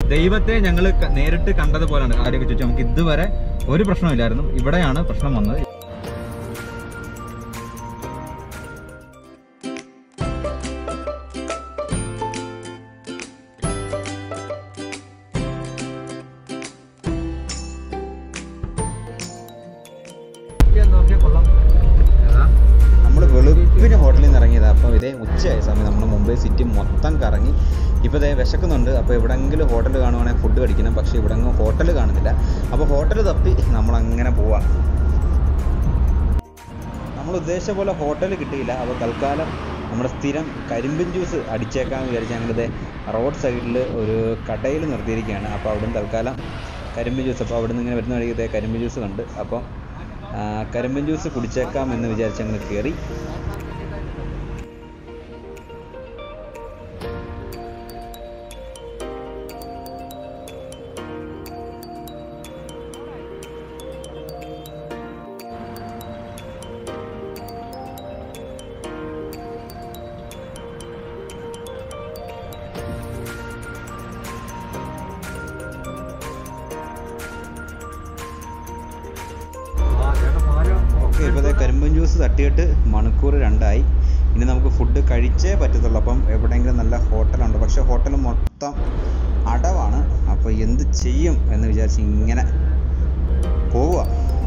ദൈവത്തെ ഞങ്ങൾ നേരിട്ട് കണ്ടതുപോലെയാണ് കാര്യമൊക്കെ ചോദിച്ചാൽ നമുക്ക് ഇതുവരെ ഒരു പ്രശ്നമില്ലായിരുന്നു ഇവിടെയാണ് പ്രശ്നം വന്നത് നമ്മൾ വെളുപ്പിന് ഹോട്ടലിൽ നിന്ന് ഇറങ്ങിയതാണ് അപ്പോൾ ഇതേ ഉച്ചയായ സമയം നമ്മൾ മുംബൈ സിറ്റി മൊത്തം കറങ്ങി ഇപ്പോൾ ഇതേ വിശക്കുന്നുണ്ട് അപ്പോൾ എവിടെങ്കിലും ഹോട്ടൽ കാണുവാണെങ്കിൽ ഫുഡ് കഴിക്കണം പക്ഷേ ഇവിടെ എങ്ങും ഹോട്ടൽ കാണുന്നില്ല അപ്പോൾ ഹോട്ടൽ തപ്പി നമ്മളങ്ങനെ പോവാം നമ്മൾ ഉദ്ദേശിച്ച പോലെ ഹോട്ടൽ കിട്ടിയില്ല അപ്പോൾ തൽക്കാലം നമ്മുടെ സ്ഥിരം കരിമ്പിൻ ജ്യൂസ് അടിച്ചേക്കാമെന്ന് വിചാരിച്ച് ഞങ്ങളിത് റോഡ് സൈഡിൽ ഒരു കടയിൽ നിർത്തിയിരിക്കുകയാണ് അപ്പോൾ അവിടുന്ന് തൽക്കാലം കരിമ്പിൻ ജ്യൂസ് അപ്പോൾ അവിടുന്ന് ഇങ്ങനെ വരുന്ന വഴിക്ക് ഇതേ കരിമ്പിൻ ജ്യൂസ് കണ്ട് അപ്പോൾ ആ, കരിമ്പിൻ ജ്യൂസ് കുടിച്ചേക്കാം എന്ന് വിചാരിച്ച് ഞങ്ങൾ കയറി ഓക്കെ ഇപ്പോൾ കരിമ്പൻ ജ്യൂസ് തട്ടിയിട്ട് മണിക്കൂർ രണ്ടായി ഇനി നമുക്ക് ഫുഡ് കഴിച്ചേ പറ്റത്തുള്ളൂ അപ്പം എവിടെയെങ്കിലും നല്ല ഹോട്ടലുണ്ട് പക്ഷേ ഹോട്ടൽ മൊത്തം അടവാണ് അപ്പോൾ എന്ത് ചെയ്യും എന്ന് വിചാരിച്ച് ഇങ്ങനെ പോവുക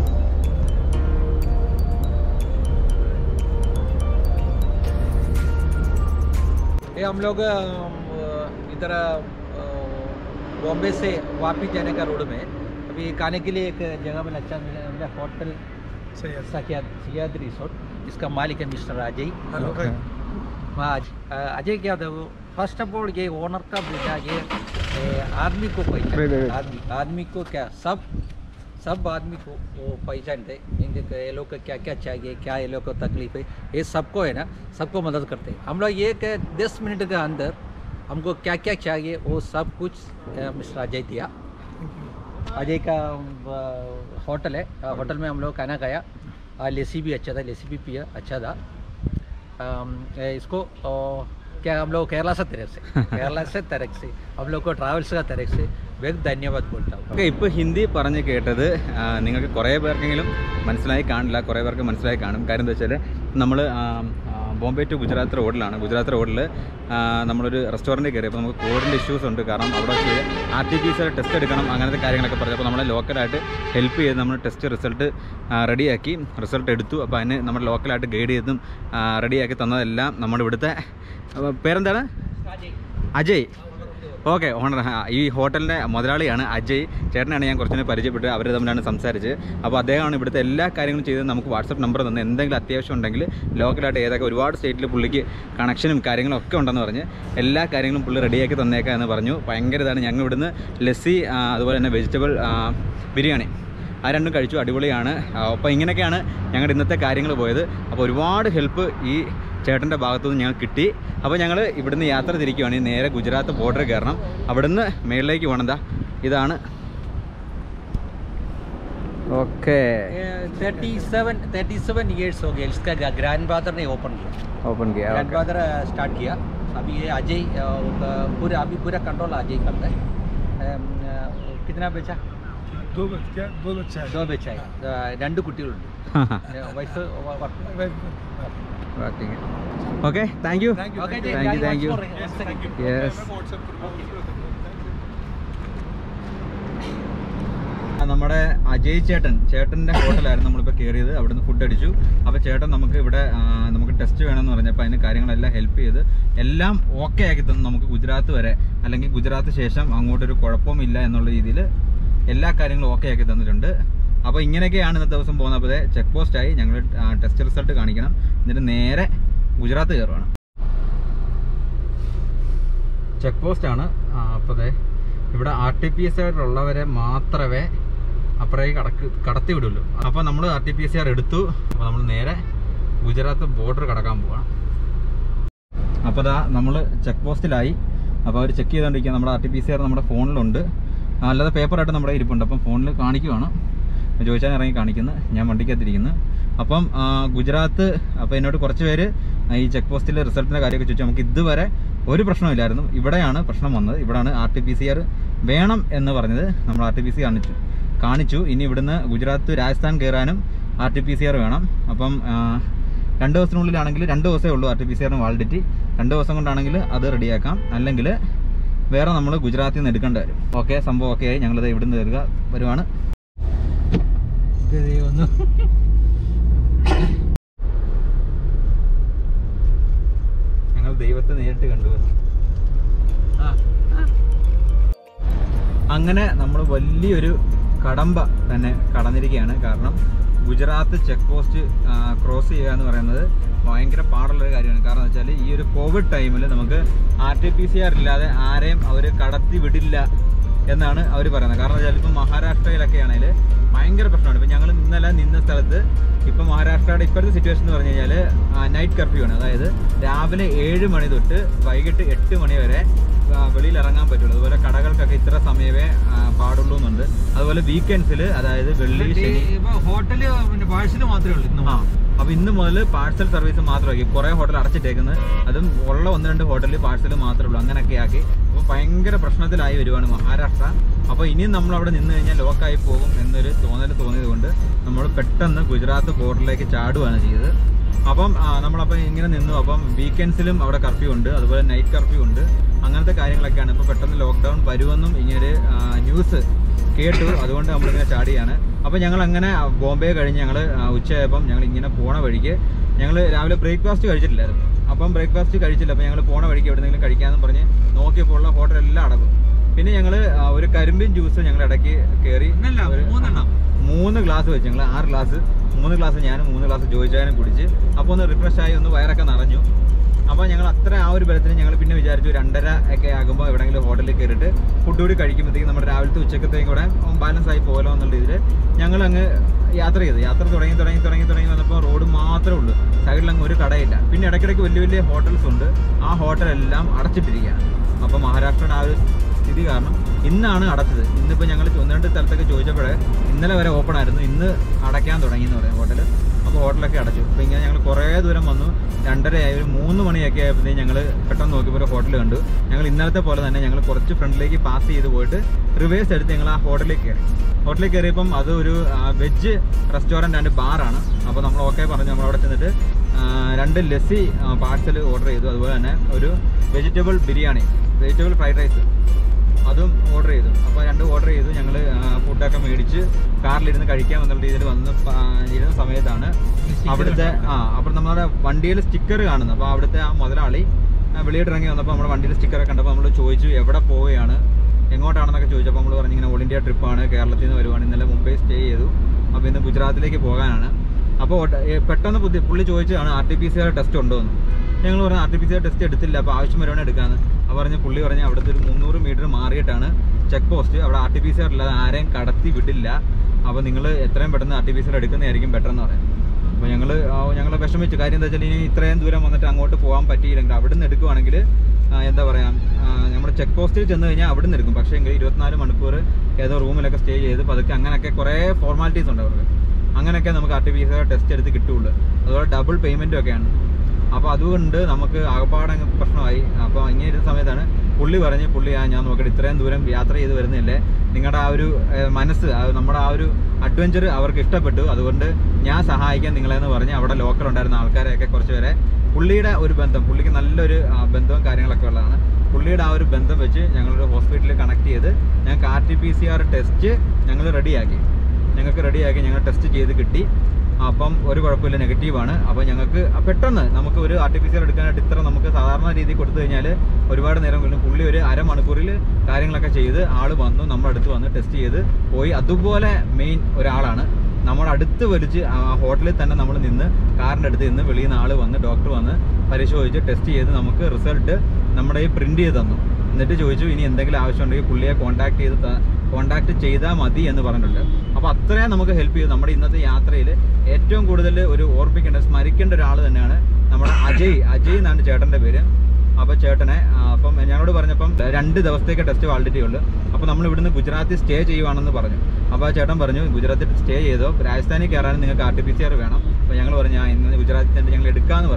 ये हम लोग अ, इधर अ, बॉम्बे से वापिस जाने का रोड में अभी खाने के लिए एक जगह में अच्छा मिला मिला होटल सखियाद सियाद रिसोर्ट इसका मालिक है मिस्टर अजय हेलो हाँ अज- अ, अजय क्या था वो फर्स्ट ऑफ ऑल ये ओनर का बेटा ये ए, आदमी को पहचान आदमी आदमी को क्या सब सब आदमी को वो पहचानते इनके ये लोग को क्या क्या चाहिए क्या ये लोग को तकलीफ है ये सबको है ना सबको मदद करते हैं हम लोग एक दस मिनट के अंदर हमको क्या क्या चाहिए वो सब कुछ अ, मिस्टर अजय दिया अजय का अ, होटल है अ, होटल में हम लोग खाना खाया अ, लस्सी भी अच्छा था लस्सी भी पिया अच्छा था अम, ए, इसको अ, क्या हम लोग केरला से तरफ से केरला से तरफ से हम लोग को ट्रैवल्स का तरफ से बहुत धन्यवाद बोलता हूँ ഓക്കെ ഇപ്പോൾ ഹിന്ദി പറഞ്ഞ് കേട്ടത് ആ, നിങ്ങൾക്ക് കുറേ പേർക്കെങ്കിലും മനസ്സിലായി കാണില്ല കുറേ പേർക്ക് മനസ്സിലായി കാണും കാര്യം എന്താ വെച്ചാൽ നമ്മൾ ബോംബെ ടു ഗുജറാത്ത് റോഡിലാണ് ഗുജറാത്ത് റോഡിൽ നമ്മളൊരു റെസ്റ്റോറൻറ്റിൽ കയറി അപ്പോൾ നമുക്ക് കോവിഡിൻ്റെ ഇഷ്യൂസ് ഉണ്ട് കാരണം അവിടെ വെച്ച് R T P C test എടുക്കണം അങ്ങനത്തെ കാര്യങ്ങളൊക്കെ പറഞ്ഞു അപ്പോൾ നമ്മളെ ലോക്കലായിട്ട് ഹെൽപ്പ് ചെയ്ത് നമ്മൾ ടെസ്റ്റ് റിസൾട്ട് റെഡിയാക്കി റിസൾട്ട് എടുത്തു അപ്പോൾ അതിന് നമ്മൾ ലോക്കലായിട്ട് ഗൈഡ് ചെയ്തും റെഡിയാക്കി തന്നതെല്ലാം നമ്മുടെ ഇവിടുത്തെ ആ, പേരെന്താണ് അജയ് ഓക്കെ ഓണർ ഈ ഹോട്ടലിൻ്റെ മുതലാളിയാണ് അജയ് ചേട്ടനാണ് ഞാൻ കുറച്ചുകൂടി പരിചയപ്പെട്ട് അവർ തമ്മിലാണ് സംസാരിച്ച് അപ്പോൾ അദ്ദേഹമാണ് ഇവിടുത്തെ എല്ലാ കാര്യങ്ങളും ചെയ്ത് നമുക്ക് വാട്സപ്പ് നമ്പർ തന്ന് എന്തെങ്കിലും അത്യാവശ്യം ഉണ്ടെങ്കിൽ ലോക്കലായിട്ട് ഏതൊക്കെ ഒരുപാട് സ്റ്റേറ്റിൽ പുള്ളിക്ക് കണക്ഷനും കാര്യങ്ങളും ഒക്കെ ഉണ്ടെന്ന് പറഞ്ഞ് എല്ലാ കാര്യങ്ങളും പുള്ളി റെഡിയാക്കി തന്നേക്കാം എന്ന് പറഞ്ഞു ഭയങ്കര ഇതാണ് ഞങ്ങൾ ഇവിടുന്ന് ലസ്സി ആ, അതുപോലെ തന്നെ വെജിറ്റബിൾ ബിരിയാണി ആ രണ്ടും കഴിച്ചു അടിപൊളിയാണ് അപ്പോൾ ഇങ്ങനെയൊക്കെയാണ് ഞങ്ങളുടെ ഇന്നത്തെ കാര്യങ്ങൾ പോയത് അപ്പോൾ ഒരുപാട് ഹെൽപ്പ് ഈ ചേട്ടൻ്റെ ഭാഗത്തുനിന്ന് ഞങ്ങൾ കിട്ടി അപ്പോൾ ഞങ്ങൾ ഇവിടുന്ന് യാത്ര തിരിക്കുകയാണ് ഇനി നേരെ ഗുജറാത്ത് ബോർഡർ കയറണം അവിടുന്ന് മേളിലേക്ക് പോകണം ഇതാണ് okay thirty seven thirty seven years हो गए इसका ग्रैंड फादर ने ओपन किया ഓപ്പൺ ग्रैंड फादर स्टार्ट किया अभी ये अजय अ, अ, पूरा अभी पूरा कंट्रोल अजय करता है अम, अ, कितना बेचा दो बच्चे दो बच्चे हैं ദോ ബെച്ചായി രണ്ട് കുട്ടികളുണ്ട് wife okay thank you Thank you, Okay, thank Thank you, thank you. One second. Yes നമ്മുടെ അജയ് ചേട്ടൻ ചേട്ടൻ്റെ ഹോട്ടലായിരുന്നു നമ്മളിപ്പോൾ കയറിയത് അവിടുന്ന് ഫുഡ് അടിച്ചു അപ്പോൾ ചേട്ടൻ നമുക്ക് ഇവിടെ ആ, നമുക്ക് ടെസ്റ്റ് വേണമെന്ന് പറഞ്ഞപ്പോൾ അതിന് കാര്യങ്ങളെല്ലാം ഹെൽപ്പ് ചെയ്ത് എല്ലാം ഓക്കെ ആക്കി തന്നു നമുക്ക് ഗുജറാത്ത് വരെ അല്ലെങ്കിൽ ഗുജറാത്ത് ശേഷം അങ്ങോട്ടൊരു കുഴപ്പമില്ല എന്നുള്ള രീതിയിൽ എല്ലാ കാര്യങ്ങളും ഓക്കെ ആക്കി തന്നിട്ടുണ്ട് അപ്പോൾ ഇങ്ങനെയൊക്കെയാണ് ഇന്നത്തെ ദിവസം പോകുന്നത് അപ്പോൾ ചെക്ക് പോസ്റ്റായി ഞങ്ങൾ ടെസ്റ്റ് റിസൾട്ട് കാണിക്കണം എന്നിട്ട് നേരെ ഗുജറാത്ത് കയറുവാണ് ചെക്ക് പോസ്റ്റ് ആണ് അപ്പോൾ ദേ ഇവിടെ ആർ ടി പി എസ് ആയിട്ടുള്ളവരെ മാത്രമേ അപ്പുറേക്ക് കടക്ക് കടത്തി വിടുള്ളൂ അപ്പോൾ നമ്മൾ R T P S R എടുത്തു അപ്പോൾ നമ്മൾ നേരെ ഗുജറാത്ത് ബോർഡർ കടക്കാൻ പോവാണ് അപ്പോൾ ദാ നമ്മൾ ചെക്ക് പോസ്റ്റിലായി അപ്പോൾ അവർ ചെക്ക് ചെയ്തുകൊണ്ടിരിക്കുക നമ്മുടെ R T P C R നമ്മുടെ ഫോണിലുണ്ട് ആ, അല്ലാതെ പേപ്പറായിട്ട് നമ്മുടെ ഇരിപ്പുണ്ട് അപ്പം ഫോണിൽ കാണിക്കുവാണ് ചോദിച്ചാൽ ഇറങ്ങി കാണിക്കുന്നു ഞാൻ വണ്ടിക്കകത്തിരിക്കുന്നു അപ്പം ആ, ഗുജറാത്ത് അപ്പോൾ എന്നോട് കുറച്ച് പേര് ഈ ചെക്ക് പോസ്റ്റിൽ റിസൾട്ടിൻ്റെ കാര്യമൊക്കെ ചോദിച്ചു നമുക്ക് ഇതുവരെ ഒരു പ്രശ്നമില്ലായിരുന്നു ഇവിടെയാണ് പ്രശ്നം വന്നത് ഇവിടെയാണ് R T P C R വേണം എന്ന് പറഞ്ഞത് നമ്മൾ ആർ ടി പി സി കാണിച്ചു കാണിച്ചു ഇനി ഇവിടുന്ന് ഗുജറാത്ത് രാജസ്ഥാൻ കയറാനും R T P C R വേണം അപ്പം ആ, രണ്ട് ദിവസത്തിനുള്ളിലാണെങ്കിൽ രണ്ട് ദിവസമേ ഉള്ളൂ ആർ ടി പി സി ആറിന് വാലിഡിറ്റി രണ്ട് ദിവസം കൊണ്ടാണെങ്കിൽ അത് റെഡിയാക്കാം അല്ലെങ്കിൽ വേറെ നമ്മൾ ഗുജറാത്തിൽ നിന്ന് എടുക്കേണ്ടി വരും ഓക്കെ സംഭവം ഓക്കെ ആയി ഞങ്ങളിത് ഇവിടുന്ന് കയറുക വരുവാണ് ഇത് ഒന്ന് ഞങ്ങൾ ദൈവത്തെ നേരിട്ട് കണ്ടു ആ അങ്ങനെ നമ്മൾ വലിയൊരു കടമ്പ തന്നെ കടന്നിരിക്കുകയാണ് കാരണം ഗുജറാത്ത് ചെക്ക് പോസ്റ്റ് ക്രോസ് ചെയ്യുക എന്ന് പറയുന്നത് ഭയങ്കര പാടുള്ള ഒരു കാര്യമാണ് കാരണം എന്ന് വെച്ചാൽ ഈ ഒരു കോവിഡ് ടൈമിൽ നമുക്ക് R T P C R ഇല്ലാതെ ആരെയും അവർ കടത്തി വിടില്ല എന്നാണ് അവർ പറയുന്നത് കാരണം വെച്ചാൽ ഇപ്പം മഹാരാഷ്ട്രയിലൊക്കെ ആണെങ്കിൽ ഭയങ്കര പ്രശ്നമാണ് ഇപ്പം ഞങ്ങൾ ഇന്നലെ നിന്ന സ്ഥലത്ത് ഇപ്പം മഹാരാഷ്ട്രയുടെ ഇപ്പോഴത്തെ സിറ്റുവേഷൻ എന്ന് പറഞ്ഞു കഴിഞ്ഞാൽ നൈറ്റ് കർഫ്യൂ ആണ് അതായത് രാവിലെ ഏഴ് മണി തൊട്ട് വൈകിട്ട് എട്ട് മണി വരെ ആ, വെളിയിൽ ഇറങ്ങാൻ പറ്റുള്ളൂ അതുപോലെ കടകൾക്കൊക്കെ ഇത്ര സമയമേ ആ, പാടുള്ളൂ എന്നുണ്ട് അതുപോലെ വീക്കെൻഡ്സിൽ അതായത് വെള്ളി ശനി ഇപ്പൊ ഹോട്ടല് പിന്നെ പാഴ്സല് മാത്രമേ ഉള്ളൂ ഇന്ന് ആ അപ്പൊ ഇന്ന് മുതൽ പാഴ്സൽ സർവീസ് മാത്രമാക്കി കുറെ ഹോട്ടൽ അടച്ചിട്ടേക്കുന്നത് അതും ഉള്ള ഒന്ന് രണ്ട് ഹോട്ടലിൽ പാഴ്സൽ മാത്രമേ ഉള്ളൂ അങ്ങനെയൊക്കെ ആക്കി അപ്പോൾ ഭയങ്കര പ്രശ്നത്തിലായി വരുവാണ് മഹാരാഷ്ട്ര അപ്പോൾ ഇനിയും നമ്മൾ അവിടെ നിന്ന് കഴിഞ്ഞാൽ ലോക്കായി പോകും എന്നൊരു തോന്നൽ തോന്നിയത് കൊണ്ട് നമ്മൾ പെട്ടെന്ന് ഗുജറാത്ത് ബോർഡറിലേക്ക് ചാടുകയാണ് ചെയ്തത് അപ്പം ആ, നമ്മളപ്പം ഇങ്ങനെ നിന്നു അപ്പം വീക്കെൻഡ്സിലും അവിടെ കർഫ്യൂ ഉണ്ട് അതുപോലെ നൈറ്റ് കർഫ്യൂ ഉണ്ട് അങ്ങനത്തെ കാര്യങ്ങളൊക്കെയാണ് ഇപ്പോൾ പെട്ടെന്ന് ലോക്ക്ഡൗൺ വരുമെന്നും ഇങ്ങനൊരു ന്യൂസ് കേട്ടു അതുകൊണ്ട് നമ്മളിങ്ങനെ ചാടിയാണ് അപ്പോൾ ഞങ്ങൾ അങ്ങനെ ബോംബെ കഴിഞ്ഞ് ഞങ്ങൾ ഉച്ചയായപ്പം ഞങ്ങൾ ഇങ്ങനെ പോണ വഴിക്ക് ഞങ്ങൾ രാവിലെ ബ്രേക്ക്ഫാസ്റ്റ് കഴിച്ചിട്ടില്ലായിരുന്നു അപ്പം ബ്രേക്ക്ഫാസ്റ്റ് കഴിച്ചില്ല അപ്പോൾ ഞങ്ങൾ പോണ വഴിക്ക് എവിടെയെങ്കിലും കഴിക്കാമെന്ന് പറഞ്ഞ് നോക്കിയപ്പോൾ ഉള്ള ഹോട്ടലെല്ലാം അടക്കും പിന്നെ ഞങ്ങൾ ഒരു കരിമ്പിൻ ജ്യൂസ് ഞങ്ങൾ ഇടയ്ക്ക് കയറി ഒന്നല്ല ഒരു- മൂന്നെണ്ണം മൂന്ന് ഗ്ലാസ് വെച്ച് ഞങ്ങൾ ആറ് ഗ്ലാസ് മൂന്ന് ഗ്ലാസ് ഞാനും മൂന്ന് ഗ്ലാസ് ജോയിച്ചാനും കുടിച്ച് അപ്പോൾ ഒന്ന് റിഫ്രഷ് ആയി ഒന്ന് വയറൊക്കെ നിറഞ്ഞു അപ്പോൾ ഞങ്ങൾ അത്ര ആ ഒരു ബലത്തിന് ഞങ്ങൾ പിന്നെ വിചാരിച്ചു രണ്ടര ഒക്കെ ആകുമ്പോൾ എവിടെയെങ്കിലും ഹോട്ടലിൽ കയറിയിട്ട് ഫുഡ് കൂടി കഴിക്കുമ്പോഴത്തേക്കും നമ്മുടെ രാവിലത്തെ ഉച്ചക്കത്തേക്കും കൂടെ ബാലൻസ് ആയി പോകലോ എന്നുള്ള ഇതിൽ ഞങ്ങൾ അങ്ങ് യാത്ര ചെയ്തു യാത്ര തുടങ്ങി തുടങ്ങി തുടങ്ങി തുടങ്ങി വന്നപ്പോൾ റോഡ് മാത്രമേ ഉള്ളൂ സൈഡിൽ അങ്ങ് ഒരു കടയില്ല പിന്നെ ഇടയ്ക്കിടയ്ക്ക് വലിയ വലിയ ഹോട്ടൽസ് ഉണ്ട് ആ ഹോട്ടലെല്ലാം അടച്ചിട്ടിരിക്കുകയാണ് അപ്പോൾ മഹാരാഷ്ട്രയുടെ ആ ഒരു സ്ഥിതി കാരണം ഇന്നാണ് അടച്ചത് ഇന്നിപ്പോൾ ഞങ്ങൾ ഒന്ന് രണ്ട് സ്ഥലത്തൊക്കെ ചോദിച്ചപ്പോഴേ ഇന്നലെ വരെ ഓപ്പൺ ആയിരുന്നു ഇന്ന് അടയ്ക്കാൻ തുടങ്ങി എന്ന് പറയാം ഹോട്ടൽ അപ്പോൾ ഹോട്ടലൊക്കെ അടച്ചു അപ്പോൾ ഇങ്ങനെ ഞങ്ങൾ കുറേ ദൂരം വന്നു രണ്ടരയായി ഒരു മൂന്ന് മണിയൊക്കെ ആയപ്പോഴത്തേക്കും ഞങ്ങൾ പെട്ടെന്ന് നോക്കിയപ്പോൾ ഒരു ഹോട്ടൽ കണ്ടു ഞങ്ങൾ ഇന്നലത്തെ പോലെ തന്നെ ഞങ്ങൾ കുറച്ച് ഫ്രണ്ടിലേക്ക് പാസ് ചെയ്ത് പോയിട്ട് റിവേഴ്സ് എടുത്ത് ഞങ്ങൾ ആ ഹോട്ടലിൽ കയറി ഹോട്ടലിൽ കയറിയപ്പം അത് ഒരു വെജ് റെസ്റ്റോറൻറ്റ് ആൻഡ് ബാറാണ് അപ്പോൾ നമ്മൾ ഓക്കെ പറഞ്ഞു നമ്മൾ അവിടെ ചെന്നിട്ട് ആ, രണ്ട് ലസ്സി പാഴ്സൽ ഓർഡർ ചെയ്തു അതുപോലെ തന്നെ ഒരു vegetable biryani vegetable fried rice അതും ഓർഡർ ചെയ്തു അപ്പോൾ രണ്ടും ഓർഡർ ചെയ്തു ഞങ്ങൾ ഫുഡൊക്കെ മേടിച്ച് കാറിലിരുന്ന് കഴിക്കാൻ എന്നുള്ള രീതിയിൽ വന്ന് പ- ആ, ഇരുന്ന സമയത്താണ് അവിടുത്തെ ആ അപ്പോൾ നമ്മുടെ വണ്ടിയിൽ സ്റ്റിക്കർ കാണുന്നു അപ്പോൾ അവിടുത്തെ ആ മുതലാളി ആ, വെളിയിട്ട് ഇറങ്ങി വന്നപ്പോൾ നമ്മുടെ വണ്ടിയിൽ സ്റ്റിക്കർ കണ്ടപ്പോൾ നമ്മൾ ചോദിച്ചു എവിടെ പോവുകയാണ് എങ്ങോട്ടാണെന്നൊക്കെ ചോദിച്ചപ്പോൾ നമ്മൾ പറഞ്ഞു ഇങ്ങനെ ഓൾ ഇന്ത്യ ട്രിപ്പാണ് കേരളത്തിൽ നിന്ന് വരുവാണ് ഇന്നലെ മുംബൈ സ്റ്റേ ചെയ്തു അപ്പോൾ ഇന്ന് ഗുജറാത്തിലേക്ക് പോകാനാണ് അപ്പോൾ ഒട്ട- ഏ, പെട്ടെന്ന് ബുദ്ധി പുള്ളി ചോദിച്ചതാണ് R T P C R test ഉണ്ടോ എന്ന് ഞങ്ങൾ പറഞ്ഞു R T P C R test എടുത്തില്ല അപ്പോൾ ആവശ്യം വരുവാണെങ്കിൽ എടുക്കാമെന്ന് അപ്പോൾ പറഞ്ഞ് പുള്ളി പറഞ്ഞ് അവിടുത്തെ ഒരു മുന്നൂറ് മീറ്റർ മാറിയിട്ടാണ് ചെക്ക് പോസ്റ്റ് അവിടെ R T P C R ഇല്ലാതെ ആരെയും കടത്തി വിടില്ല അപ്പോൾ നിങ്ങൾ എത്രയും പെട്ടെന്ന് R T P C R എടുക്കുന്നതായിരിക്കും ബെറ്റർ എന്ന് പറയാം അപ്പോൾ ഞങ്ങൾ ഞങ്ങൾ വിഷമിച്ചു കാര്യം എന്താ വെച്ചാൽ ഇനി ഇത്രയും ദൂരം വന്നിട്ട് അങ്ങോട്ട് പോകാൻ പറ്റിയില്ലെങ്കിൽ അവിടെ നിന്ന് എടുക്കുവാണെങ്കിൽ ആ, എന്താ പറയുക നമ്മുടെ ചെക്ക് പോസ്റ്റിൽ ചെന്ന് കഴിഞ്ഞാൽ അവിടെ നിന്ന് എടുക്കും പക്ഷേ എങ്കിൽ ഇരുപത്തിനാല് മണിക്കൂർ ഏതോ റൂമിലൊക്കെ സ്റ്റേ ചെയ്ത് പതുക്കെ അങ്ങനെയൊക്കെ കുറേ ഫോർമാലിറ്റീസ് ഉണ്ട് അവർക്ക് അങ്ങനെയൊക്കെ നമുക്ക് R T P C test എടുത്ത് കിട്ടുള്ളൂ അതുപോലെ ഡബിൾ പേയ്മെൻറ്റും ഒക്കെയാണ് അപ്പോൾ അതുകൊണ്ട് നമുക്ക് ആകപ്പാടെ അങ്ങ് പ്രശ്നമായി അപ്പോൾ ഇങ്ങനെ ഇരുന്ന സമയത്താണ് പുള്ളി പറഞ്ഞ് പുള്ളി ആ ഞാൻ നോക്കട്ടെ ഇത്രയും ദൂരം യാത്ര ചെയ്ത് വരുന്നില്ലേ നിങ്ങളുടെ ആ ഒരു ഏഹ്, മനസ്സ് ആ നമ്മുടെ ആ ഒരു അഡ്വഞ്ചർ അവർക്ക് ഇഷ്ടപ്പെട്ടു അതുകൊണ്ട് ഞാൻ സഹായിക്കാം നിങ്ങളെന്ന് പറഞ്ഞ് അവിടെ ലോക്കൽ ഉണ്ടായിരുന്ന ആൾക്കാരെയൊക്കെ കുറച്ച് പേരെ പുള്ളിയുടെ ഒരു ബന്ധം പുള്ളിക്ക് നല്ലൊരു ആ, ബന്ധവും കാര്യങ്ങളൊക്കെ ഉള്ളതാണ് പുള്ളിയുടെ ആ ഒരു ബന്ധം വെച്ച് ഞങ്ങളൊരു ഹോസ്പിറ്റലിൽ കണക്ട് ചെയ്ത് ഞങ്ങൾക്ക് R T P C R test ഞങ്ങൾ റെഡിയാക്കി ഞങ്ങൾക്ക് റെഡിയാക്കി ഞങ്ങൾ ടെസ്റ്റ് ചെയ്ത് കിട്ടി അപ്പം ഒരു കുഴപ്പമില്ല നെഗറ്റീവാണ് അപ്പോൾ ഞങ്ങൾക്ക് പെട്ടെന്ന് നമുക്ക് ഒരു R T P C R എടുക്കാനായിട്ട് ഇത്ര നമുക്ക് സാധാരണ രീതിയിൽ കൊടുത്തു കഴിഞ്ഞാൽ ഒരുപാട് നേരം കൊണ്ടും പുള്ളി ഒരു അരമണിക്കൂറിൽ കാര്യങ്ങളൊക്കെ ചെയ്ത് ആൾ വന്നു നമ്മുടെ അടുത്ത് വന്ന് ടെസ്റ്റ് ചെയ്ത് പോയി അതുപോലെ മെയിൻ ഒരാളാണ് നമ്മുടെ അടുത്ത് വലിച്ച് ആ ഹോട്ടലിൽ തന്നെ നമ്മൾ നിന്ന് കാറിൻ്റെ അടുത്ത് നിന്ന് വെളിയിൽ നിന്ന് ആൾ വന്ന് ഡോക്ടർ വന്ന് പരിശോധിച്ച് ടെസ്റ്റ് ചെയ്ത് നമുക്ക് റിസൾട്ട് നമ്മുടെ ഈ പ്രിന്റ് ചെയ്ത് തന്നു എന്നിട്ട് ചോദിച്ചു ഇനി എന്തെങ്കിലും ആവശ്യമുണ്ടെങ്കിൽ പുള്ളിയെ കോൺടാക്ട് ചെയ്ത് കോൺടാക്ട് ചെയ്താൽ മതി എന്ന് പറഞ്ഞിട്ടുണ്ട് അപ്പോൾ അത്രയും നമുക്ക് ഹെൽപ്പ് ചെയ്തു നമ്മുടെ ഇന്നത്തെ യാത്രയിൽ ഏറ്റവും കൂടുതൽ ഒരു ഓർമ്മിക്കേണ്ട സ്മരിക്കേണ്ട ഒരാൾ തന്നെയാണ് നമ്മുടെ അജയ് അജയ് എന്നാണ് ചേട്ടൻ്റെ പേര് അപ്പോൾ ചേട്ടനെ ആ, അപ്പം ഞങ്ങളോട് പറഞ്ഞപ്പം രണ്ട് ദിവസത്തേക്ക് ടെസ്റ്റ് വാലിഡിറ്റി ഉള്ളൂ അപ്പോൾ നമ്മൾ ഇവിടുന്ന് ഗുജറാത്തിൽ സ്റ്റേ ചെയ്യുവാണെന്ന് പറഞ്ഞു അപ്പോൾ ആ ചേട്ടൻ പറഞ്ഞു ഗുജറാത്തിൽ സ്റ്റേ ചെയ്തോ രാജസ്ഥാനിൽ കയറാൻ നിങ്ങൾക്ക് R T P C R വേണം അപ്പോൾ ഞങ്ങൾ പറഞ്ഞു ആ ഇന്ന് ഗുജറാത്തിൽ തന്നെ ഞങ്ങൾ എടുക്കാമെന്ന് പറഞ്ഞു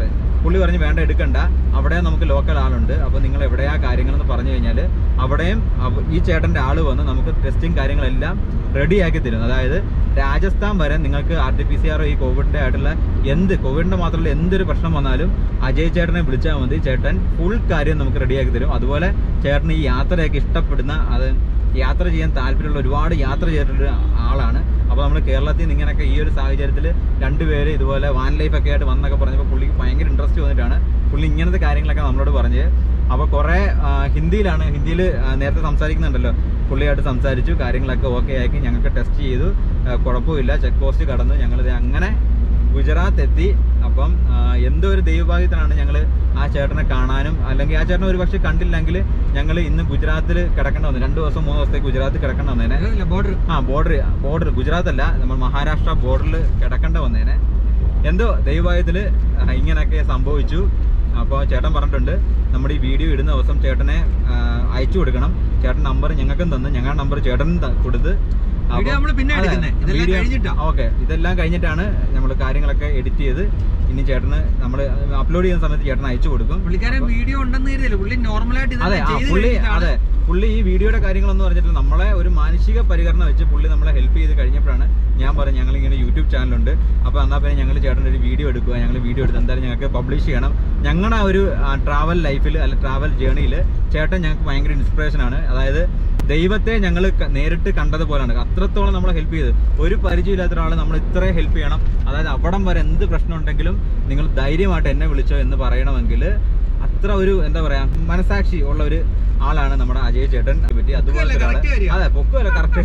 പുള്ളി പറഞ്ഞ് വേണ്ട എടുക്കണ്ട അവിടെ നമുക്ക് ലോക്കൽ ആളുണ്ട് അപ്പോൾ നിങ്ങൾ എവിടെയാ കാര്യങ്ങളെന്ന് പറഞ്ഞു കഴിഞ്ഞാൽ അവിടെയും അവ- ഈ ചേട്ടൻ്റെ ആള് വന്ന് നമുക്ക് ടെസ്റ്റിംഗ് കാര്യങ്ങളെല്ലാം റെഡിയാക്കി തരും അതായത് രാജസ്ഥാൻ വരെ നിങ്ങൾക്ക് R T P C R ഈ കോവിഡിൻ്റെ ആയിട്ടുള്ള എന്ത് കോവിഡിൻ്റെ മാത്രമല്ല എന്തൊരു പ്രശ്നം വന്നാലും അജയ് ചേട്ടനെ വിളിച്ചാൽ മതി ചേട്ടൻ ഫുൾ കാര്യം നമുക്ക് റെഡിയാക്കി തരും അതുപോലെ ചേട്ടന് ഈ യാത്രയൊക്കെ ഇഷ്ടപ്പെടുന്ന അത് യാത്ര ചെയ്യാൻ താല്പര്യമുള്ള ഒരുപാട് യാത്ര ചെയ്തിട്ടുള്ള ആളാണ് അപ്പോൾ നമ്മൾ കേരളത്തിൽ നിന്ന് ഇങ്ങനെയൊക്കെ ഈ ഒരു സാഹചര്യത്തിൽ രണ്ടുപേര് ഇതുപോലെ വാൻ ലൈഫ് ഒക്കെ ആയിട്ട് വന്നൊക്കെ പറഞ്ഞപ്പോൾ പുള്ളിക്ക് ഭയങ്കര ഇൻട്രസ്റ്റ് വന്നിട്ടാണ് പുള്ളി ഇങ്ങനത്തെ കാര്യങ്ങളൊക്കെ നമ്മളോട് പറഞ്ഞത് അപ്പോൾ കുറേ ആ, ഹിന്ദിയിലാണ് ഹിന്ദിയിൽ നേരത്തെ സംസാരിക്കുന്നുണ്ടല്ലോ പുള്ളിയായിട്ട് സംസാരിച്ചു കാര്യങ്ങളൊക്കെ ഓക്കെ ആക്കി ഞങ്ങൾക്ക് ടെസ്റ്റ് ചെയ്തു ആ, കുഴപ്പമില്ല ചെക്ക് പോസ്റ്റ് കടന്നു ഞങ്ങളിത് അങ്ങനെ ഗുജറാത്ത് എത്തി അപ്പം ആ, എന്തോ ഒരു ദൈവഭാഗ്യത്തിനാണ് ഞങ്ങൾ ആ ചേട്ടനെ കാണാനും അല്ലെങ്കിൽ ആ ചേട്ടനെ ഒരു പക്ഷെ കണ്ടില്ലെങ്കിൽ ഞങ്ങൾ ഇന്ന് ഗുജറാത്തിൽ കിടക്കേണ്ട വന്നു രണ്ട് ദിവസം മൂന്ന് ദിവസത്തേക്ക് ഗുജറാത്തിൽ കിടക്കേണ്ട വന്നേനെ ബോർഡർ ആ ബോർഡർ ബോർഡർ ഗുജറാത്ത് അല്ല നമ്മൾ മഹാരാഷ്ട്ര ബോർഡറിൽ കിടക്കേണ്ട വന്നേനെ എന്തോ ദൈവഭാഗ്യത്തിൽ ഇങ്ങനെയൊക്കെ സംഭവിച്ചു അപ്പോൾ ചേട്ടൻ പറഞ്ഞിട്ടുണ്ട് നമ്മുടെ ഈ വീഡിയോ ഇടുന്ന ദിവസം ചേട്ടനെ ആ, അയച്ചു കൊടുക്കണം ചേട്ടൻ നമ്പർ ഞങ്ങൾക്കും തന്നു ഞങ്ങളുടെ നമ്പർ ചേട്ടനും ത- കൊടുത്ത് വീഡിയോ നമ്മള് പിന്നെ എടുക്കുന്നെ. ഇതെല്ലാം കഴിഞ്ഞിട്ടാ. ഓക്കെ ഇതെല്ലാം കഴിഞ്ഞിട്ടാണ് നമ്മൾ കാര്യങ്ങളൊക്കെ എഡിറ്റ് ചെയ്ത് ഇനി ചേട്ടന് നമ്മൾ അപ്ലോഡ് ചെയ്യുന്ന സമയത്ത് ചേട്ടൻ അയച്ചു കൊടുക്കും പുള്ളിക്കാരൻ വീഡിയോ ഉണ്ടെന്ന് കരുതില്ല പുള്ളി നോർമലായിട്ട് അതെ ഇതെല്ലാം ആ ചെയ്ത് പുള്ളി കഴിഞ്ഞിട്ടാണ് അതെ പുള്ളി ഈ വീഡിയോയുടെ കാര്യങ്ങളൊന്നും പറഞ്ഞിട്ടില്ല നമ്മളെ ഒരു മാനസിക പരിഗണന വെച്ച് പുള്ളി നമ്മളെ ഹെൽപ്പ് ചെയ്ത് കഴിഞ്ഞപ്പോഴാണ് ഞാൻ പറഞ്ഞു ഞങ്ങൾ ഇങ്ങനെ യൂട്യൂബ് ചാനലുണ്ട് അപ്പോൾ എന്നാൽ പിന്നെ ഞങ്ങൾ ചേട്ടൻ്റെ ഒരു വീഡിയോ എടുക്കുക ഞങ്ങൾ വീഡിയോ എടുത്ത് എന്തായാലും ഞങ്ങൾക്ക് പബ്ലിഷ് ചെയ്യണം ഞങ്ങളുടെ ആ ഒരു ട്രാവൽ ലൈഫിൽ അല്ലെ ട്രാവൽ ജേണിയിൽ ചേട്ടൻ ഞങ്ങൾക്ക് ഭയങ്കര ഇൻസ്പിറേഷൻ ആണ് അതായത് ദൈവത്തെ ഞങ്ങൾ നേരിട്ട് കണ്ടതുപോലെയാണ് അത്രത്തോളം നമ്മളെ ഹെൽപ്പ് ചെയ്ത് ഒരു പരിചയമില്ലാത്ത ഒരാൾ നമ്മൾ ഇത്രയും ഹെൽപ്പ് ചെയ്യണം അതായത് അവിടം വരെ എന്ത് പ്രശ്നം ഉണ്ടെങ്കിലും നിങ്ങൾ ധൈര്യമായിട്ട് എന്നെ വിളിച്ചോ എന്ന് പറയണമെങ്കിൽ അത്ര ഒരു എന്താ പറയാ മനസാക്ഷി ഉള്ള ഒരു ആളാണ് നമ്മുടെ അജയ് ചേട്ടൻ പറ്റി അതുപോലെ പൊക്കുമല്ലേ, correct കാര്യം. അതെ പൊക്കുമല്ല കറക്റ്റ്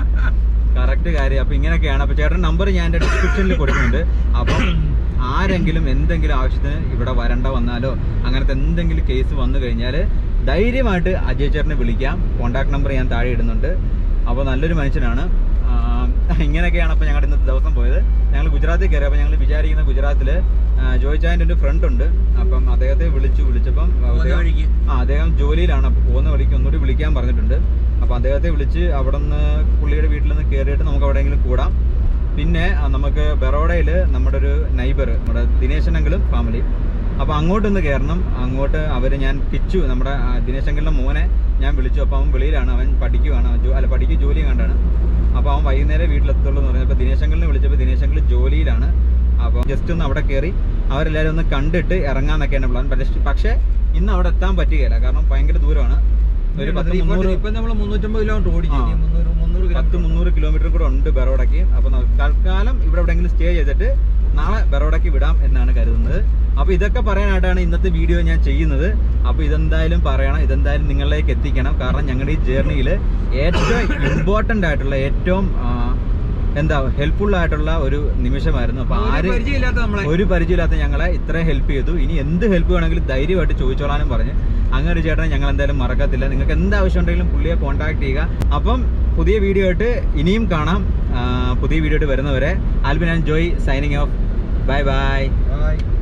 കറക്റ്റ് കാര്യം അപ്പൊ ഇങ്ങനെയൊക്കെയാണ് അപ്പൊ ചേട്ടൻ നമ്പർ ഞാൻ എന്റെ ഡിസ്ക്രിപ്ഷനിൽ കൊടുക്കുന്നുണ്ട് അപ്പം ആരെങ്കിലും എന്തെങ്കിലും ആവശ്യത്തിന് ഇവിടെ വരണ്ട വന്നാലോ അങ്ങനത്തെ എന്തെങ്കിലും കേസ് വന്നു കഴിഞ്ഞാൽ ധൈര്യമായിട്ട് അജയ് ചേട്ടനെ വിളിക്കാം കോൺടാക്ട് നമ്പർ ഞാൻ താഴെ ഇടുന്നുണ്ട് അപ്പോൾ നല്ലൊരു മനുഷ്യനാണ് ആ, ഇങ്ങനെയൊക്കെയാണ് അപ്പോൾ ഞങ്ങളുടെ ഇന്നത്തെ ദിവസം പോയത് ഞങ്ങൾ ഗുജറാത്തിൽ കയറി അപ്പോൾ ഞങ്ങൾ വിചാരിക്കുന്ന ഗുജറാത്തിൽ ജോയ് ചായൻ്റെ ഒരു ഫ്രണ്ട് ഉണ്ട് അപ്പം അദ്ദേഹത്തെ വിളിച്ചു വിളിച്ചപ്പം പോകുന്ന അദ്ദേഹം വഴിക്ക് ആ അദ്ദേഹം ജോലിയിലാണ് അപ്പോൾ പോകുന്ന വഴിക്ക് ഒന്നുകൂടി വിളിക്കാൻ പറഞ്ഞിട്ടുണ്ട് അപ്പോൾ അദ്ദേഹത്തെ വിളിച്ച് അവിടെ നിന്ന് പുള്ളിയുടെ വീട്ടിൽ നിന്ന് കയറിയിട്ട് നമുക്ക് എവിടെയെങ്കിലും കൂടാം പിന്നെ ആ, നമുക്ക് ബറോഡയിൽ നമ്മുടെ ഒരു നൈബർ നമ്മുടെ ദിനേശനെങ്കിലും ഫാമിലി അപ്പോൾ അങ്ങോട്ടൊന്ന് കയറണം അങ്ങോട്ട് അവർ ഞാൻ പിച്ചു നമ്മുടെ ആ, ദിനേശങ്കലിൻ്റെ മോനെ ഞാൻ വിളിച്ചു അപ്പോൾ അവൻ വെളിയിലാണ് അവൻ പഠിക്കുവാണ് അവൻ ജോ- അല്ല പഠിക്കും ജോലി കണ്ടാണ് അപ്പോൾ അവൻ വൈകുന്നേരം വീട്ടിലെത്തുള്ളൂ എന്ന് പറഞ്ഞപ്പോൾ ദിനേശങ്കലിനെ വിളിച്ചപ്പോൾ ദിനേശങ്കൽ ജോലിയിലാണ് അപ്പോൾ ജസ്റ്റ് ഒന്ന് അവിടെ കയറി അവരെല്ലാവരും ഒന്ന് കണ്ടിട്ട് ഇറങ്ങാന്നൊക്കെയാണ് പ്ലാൻ പക്ഷേ പക്ഷേ ഇന്ന് അവിടെ എത്താൻ പറ്റുകയില്ല കാരണം ഭയങ്കര ദൂരമാണ് ഒരു പത്ത് മുന്നൂറ് ഇപ്പൊ നമ്മൾ മുന്നൂറ്റമ്പത് കിലോമീറ്റർ ഓടിച്ചു ആ. ഇനി മുന്നൂറ് മുന്നൂറ് പത്ത് കിലോമീറ്റർ മുന്നൂറ് കിലോമീറ്റർ കൂടെ ഉണ്ട് ബറോഡയ്ക്ക് അപ്പൊ ന- തൽക്കാലം ഇവിടെ എവിടെയെങ്കിലും സ്റ്റേ ചെയ്തിട്ട് നാളെ ബറോഡയ്ക്ക് വിടാം എന്നാണ് കരുതുന്നത് അപ്പൊ ഇതൊക്കെ പറയാനായിട്ടാണ് ഇന്നത്തെ വീഡിയോ ഞാൻ ചെയ്യുന്നത് അപ്പൊ ഇതെന്തായാലും പറയണം ഇതെന്തായാലും നിങ്ങളിലേക്ക് എത്തിക്കണം കാരണം ഞങ്ങളുടെ ഈ ജേർണിയിൽ ഏറ്റവും ഇമ്പോർട്ടന്റ് ആയിട്ടുള്ള ഏറ്റവും ആ, എന്താ ഹെൽപ്ഫുൾ ആയിട്ടുള്ള ഒരു നിമിഷമായിരുന്നു അപ്പൊ ഒരു ആര് പരിചയമില്ലാത്ത നമ്മളെ ഒരു പരിചയമില്ലാത്ത ഞങ്ങളെ ഇത്രയും ഹെൽപ്പ് ചെയ്തു ഇനി എന്ത് ഹെൽപ്പ് വേണമെങ്കിലും ധൈര്യമായിട്ട് ചോദിച്ചോളാനും പറഞ്ഞ് അങ്ങനെ ഒരു ചേട്ടനെ ഞങ്ങൾ എന്തായാലും മറക്കത്തില്ല നിങ്ങൾക്ക് എന്ത് ആവശ്യം ഉണ്ടെങ്കിലും പുള്ളിയെ കോൺടാക്ട് ചെയ്യുക അപ്പം പുതിയ വീഡിയോ ആയിട്ട് ഇനിയും കാണാം ആ, പുതിയ വീഡിയോ ആയിട്ട് വരുന്നവരെ Albin and Joy signing off bye bye Bye.